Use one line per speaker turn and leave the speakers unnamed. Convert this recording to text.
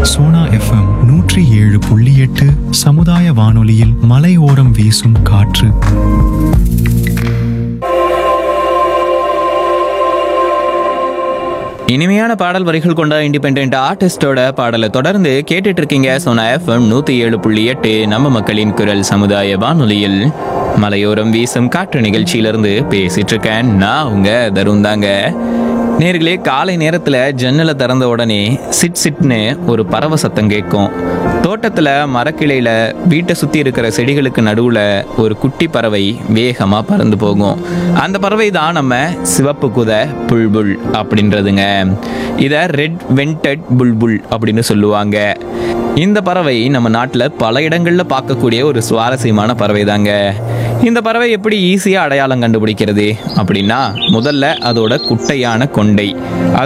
Sona FM நூற்றி ஏழு புள்ளி எட்டு சமுதாய வானொலியில் மலையோரம் வீசும் காற்று
இனிமையான பாடல் வரிகள் கொண்ட இண்டிபெண்ட் ஆர்டிஸ்டோட பாடலை தொடர்ந்து கேட்டுட்டு இருக்கீங்க சோனா எஃப்எம் நூத்தி ஏழு புள்ளி எட்டு நம்ம மக்களின் குரல் சமுதாய வானொலியில் மலையோரம் வீசும் காற்று நிகழ்ச்சியிலிருந்து பேசிட்டு இருக்கேன் நான் உங்க தருண் தாங்க நேர்களே காலை நேரத்துல ஜன்னலை திறந்த உடனே சிட் சிட்னு ஒரு பறவை சத்தம் கேட்கும் தோட்டத்துல மரக்கிளையில வீட்டை சுத்தி இருக்கிற செடிகளுக்கு நடுவுல ஒரு குட்டி பறவை வேகமா பறந்து போகும் அந்த பறவை தான் நம்ம சிவப்பு குதை புல்புல் அப்படின்றதுங்க இதை ரெட் வெண்டட் புல்புல் அப்படின்னு சொல்லுவாங்க இந்த பறவை நம்ம நாட்டில் பல இடங்களில் பார்க்கக்கூடிய ஒரு சுவாரஸ்யமான பறவை தாங்க இந்த பறவை எப்படி ஈஸியாக அடையாளம் கண்டுபிடிக்கிறது அப்படின்னா முதல்ல அதோட குட்டையான கொண்டை அது